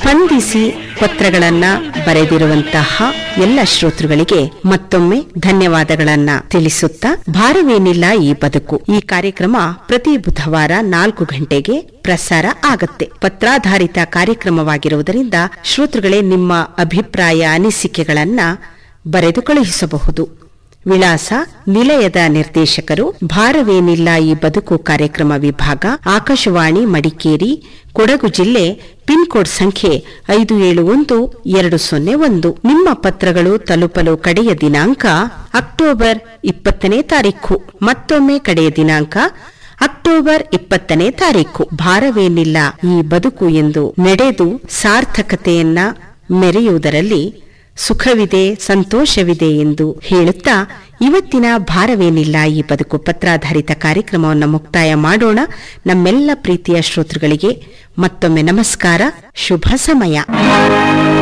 ಸ್ಪಂದಿಸಿ ಪತ್ರಗಳನ್ನ ಬರೆದಿರುವಂತಹ ಎಲ್ಲ ಶ್ರೋತೃಗಳಿಗೆ ಮತ್ತೊಮ್ಮೆ ಧನ್ಯವಾದಗಳನ್ನ ತಿಳಿಸುತ್ತಾ ಭಾರವೇನಿಲ್ಲ ಈ ಬದುಕು ಈ ಕಾರ್ಯಕ್ರಮ ಪ್ರತಿ ಬುಧವಾರ ನಾಲ್ಕು ಗಂಟೆಗೆ ಪ್ರಸಾರ ಆಗತ್ತೆ ಪತ್ರಾಧಾರಿತ ಕಾರ್ಯಕ್ರಮವಾಗಿರುವುದರಿಂದ ಶ್ರೋತೃಗಳೇ ನಿಮ್ಮ ಅಭಿಪ್ರಾಯ ಅನಿಸಿಕೆಗಳನ್ನ ಬರೆದು ಕಳುಹಿಸಬಹುದು ವಿಳಾಸ ನಿಲಯದ ನಿರ್ದೇಶಕರು ಭಾರವೇನಿಲ್ಲ ಈ ಬದುಕು ಕಾರ್ಯಕ್ರಮ ವಿಭಾಗ ಆಕಾಶವಾಣಿ ಮಡಿಕೇರಿ ಕೊಡಗು ಜಿಲ್ಲೆ ಪಿನ್ ಕೋಡ್ ಸಂಖ್ಯೆ ಐದು ಏಳು ಒಂದು ಎರಡು ಸೊನ್ನೆ ಒಂದು ನಿಮ್ಮ ಪತ್ರಗಳು ತಲುಪಲು ಕಡೆಯ ದಿನಾಂಕ ಅಕ್ಟೋಬರ್ ಇಪ್ಪತ್ತನೇ ತಾರೀಖು ಮತ್ತೊಮ್ಮೆ ಕಡೆಯ ದಿನಾಂಕ ಅಕ್ಟೋಬರ್ ಇಪ್ಪತ್ತನೇ ತಾರೀಖು ಭಾರವೇನಿಲ್ಲ ಈ ಬದುಕು ಎಂದು ನಡೆದು ಸಾರ್ಥಕತೆಯನ್ನ ಮೆರೆಯುವುದರಲ್ಲಿ ಸುಖವಿದೆ ಸಂತೋಷವಿದೆ ಎಂದು ಹೇಳುತ್ತಾ ಇವತ್ತಿನ ಭಾರವೇನಿಲ್ಲ ಈ ಬದುಕು ಪತ್ರಾಧಾರಿತ ಕಾರ್ಯಕ್ರಮವನ್ನು ಮುಕ್ತಾಯ ಮಾಡೋಣ ನಮ್ಮೆಲ್ಲ ಪ್ರೀತಿಯ ಶ್ರೋತೃಗಳಿಗೆ ಮತ್ತೊಮ್ಮೆ ನಮಸ್ಕಾರ ಶುಭ ಸಮಯ